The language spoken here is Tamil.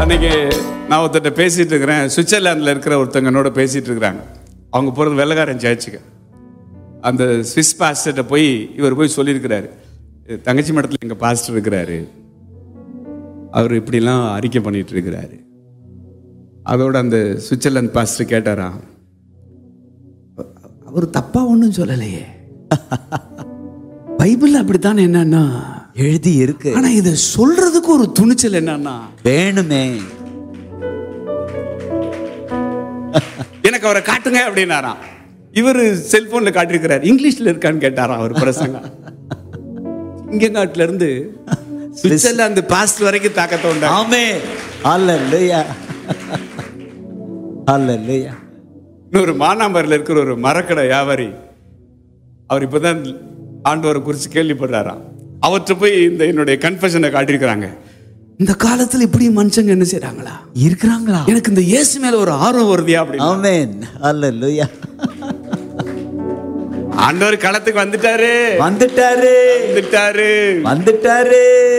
அன்னைக்கு நான் ஒருத்தர்கிட்ட பேசிட்டு இருக்கிறேன் சுவிட்சர்லாந்தில் இருக்கிற ஒருத்தங்க என்னோட பேசிட்டு இருக்கிறாங்க அவங்க போகிறது வெள்ளக்காரன் சேர்ச்சுக்கு அந்த ஸ்விஸ் பாஸ்டர்கிட்ட போய் இவர் போய் சொல்லியிருக்கிறாரு தங்கச்சி மடத்தில் எங்கள் பாஸ்டர் இருக்கிறாரு அவர் இப்படிலாம் அறிக்கை பண்ணிட்டு இருக்கிறாரு அதோட அந்த சுவிட்சர்லாந்து பாஸ்டர் கேட்டாரா அவர் தப்பா ஒன்றும் சொல்லலையே பைபிள் அப்படித்தானே என்னன்னா எழுதி இருக்கு ஆனா இதை சொல்றதுக்கு ஒரு துணிச்சல் என்னன்னா வேணுமே எனக்கு அவரை காட்டுங்க அப்படின்னாராம் இவர் செல்போன்ல காட்டியிருக்கிறார் இங்கிலீஷ்ல இருக்கான்னு கேட்டாராம் அவர் பிரசங்க இங்க நாட்டுல இருந்து சுவிட்சர்லாந்து பாஸ்ட் வரைக்கும் தாக்கத்தை உண்டா ஆமே அல்லேலூயா அல்லேலூயா இன்னொரு மானாம்பரில் இருக்கிற ஒரு மரக்கடை வியாபாரி அவர் இப்பதான் ஆண்டவரை குறித்து கேள்விப்படுறாராம் அவர்கிட்ட போய் இந்த என்னுடைய கன்ஃபெஷனை காட்டியிருக்கிறாங்க இந்த காலத்துல இப்படி மனுஷங்க என்ன செய்றாங்களா இருக்கிறாங்களா எனக்கு இந்த இயேசு மேல ஒரு ஆர்வம் வருதியா அப்படின்னு ஆமென் அல்லேலூயா ஆண்டவர் களத்துக்கு வந்துட்டாரு வந்துட்டாரு வந்துட்டாரு வந்துட்டாரு